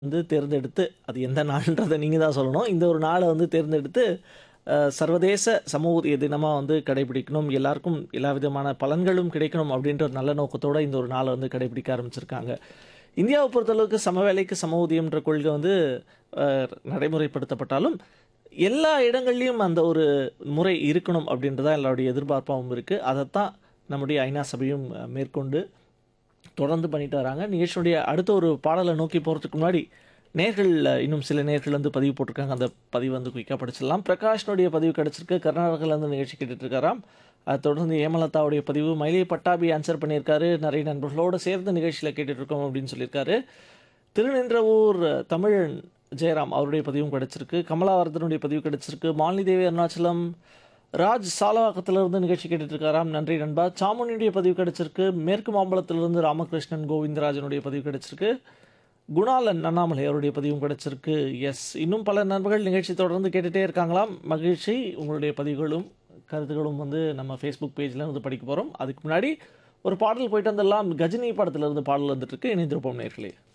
வந்து தேர்ந்தெடுத்து அது எந்த நாள்ன்றதை நீங்கள் தான் சொல்லணும் இந்த ஒரு நாளை வந்து தேர்ந்தெடுத்து அஹ், சர்வதேச சமூக ஊதிய தினமாக வந்து கடைபிடிக்கணும் எல்லாருக்கும் எல்லா விதமான பலன்களும் கிடைக்கணும் அப்படின்ற ஒரு நல்ல நோக்கத்தோடு இந்த ஒரு நாளை வந்து கடைபிடிக்க ஆரம்பிச்சிருக்காங்க இந்தியாவை பொறுத்தளவுக்கு சம வேலைக்கு சம ஊதியம்ன்ற கொள்கை வந்து அஹ், நடைமுறைப்படுத்தப்பட்டாலும் எல்லா இடங்கள்லையும் அந்த ஒரு முறை இருக்கணும் அப்படின்றதான் எல்லாருடைய எதிர்பார்ப்பாகவும் இருக்குது அதைத்தான் நம்முடைய ஐநா சபையும் அஹ், மேற்கொண்டு தொடர்ந்து பண்ணிட்டு வராங்க நிகழ்ச்சியுடைய அடுத்த ஒரு பாடலை நோக்கி போகிறதுக்கு முன்னாடி நேர்கள் இன்னும் சில நேர்கள் வந்து பதிவு போட்டிருக்காங்க அந்த பதிவு வந்து குயிக்காக படிச்சிடலாம் பிரகாஷ்னுடைய பதிவு கிடச்சிருக்கு கர்நாடகாவிலேருந்து நிகழ்ச்சி கேட்டுட்டு இருக்காராம் அது தொடர்ந்து ஏமலதாவுடைய பதிவு மயிலை பட்டாபி ஆன்சர் பண்ணியிருக்காரு நிறைய நண்பர்களோடு சேர்ந்து நிகழ்ச்சியில் கேட்டுட்டு இருக்கோம் அப்படின்னு சொல்லியிருக்காரு திருநின்றவூர் தமிழன் ஜெயராம் அவருடைய பதிவும் கிடச்சிருக்கு கமலாவர்தனுடைய பதிவு கிடச்சிருக்கு மாலினி தேவி அருணாச்சலம் ராஜ் சாலவாக்கத்திலிருந்து நிகழ்ச்சி கேட்டுட்டு இருக்காராம் நன்றி நண்பா சாமுனியுடைய பதிவு கிடச்சிருக்கு மேற்கு மாம்பலத்திலிருந்து ராமகிருஷ்ணன் கோவிந்தராஜனுடைய பதிவு கிடச்சிருக்கு குணாலன் அண்ணாமலை அவருடைய பதிவும் கிடச்சிருக்கு எஸ் இன்னும் பல நண்பர்கள் நிகழ்ச்சி தொடர்ந்து கேட்டுகிட்டே இருக்காங்களாம் மகிழ்ச்சி உங்களுடைய பதிவுகளும் கருத்துக்களும் வந்து நம்ம ஃபேஸ்புக் பேஜில் வந்து படிக்க போகிறோம் அதுக்கு முன்னாடி ஒரு பாடல் போயிட்டு வந்துடலாம் கஜினி படத்துல இருந்து பாடல் வந்துட்டு இருக்கு இணைந்திருப்போம் நேர்களே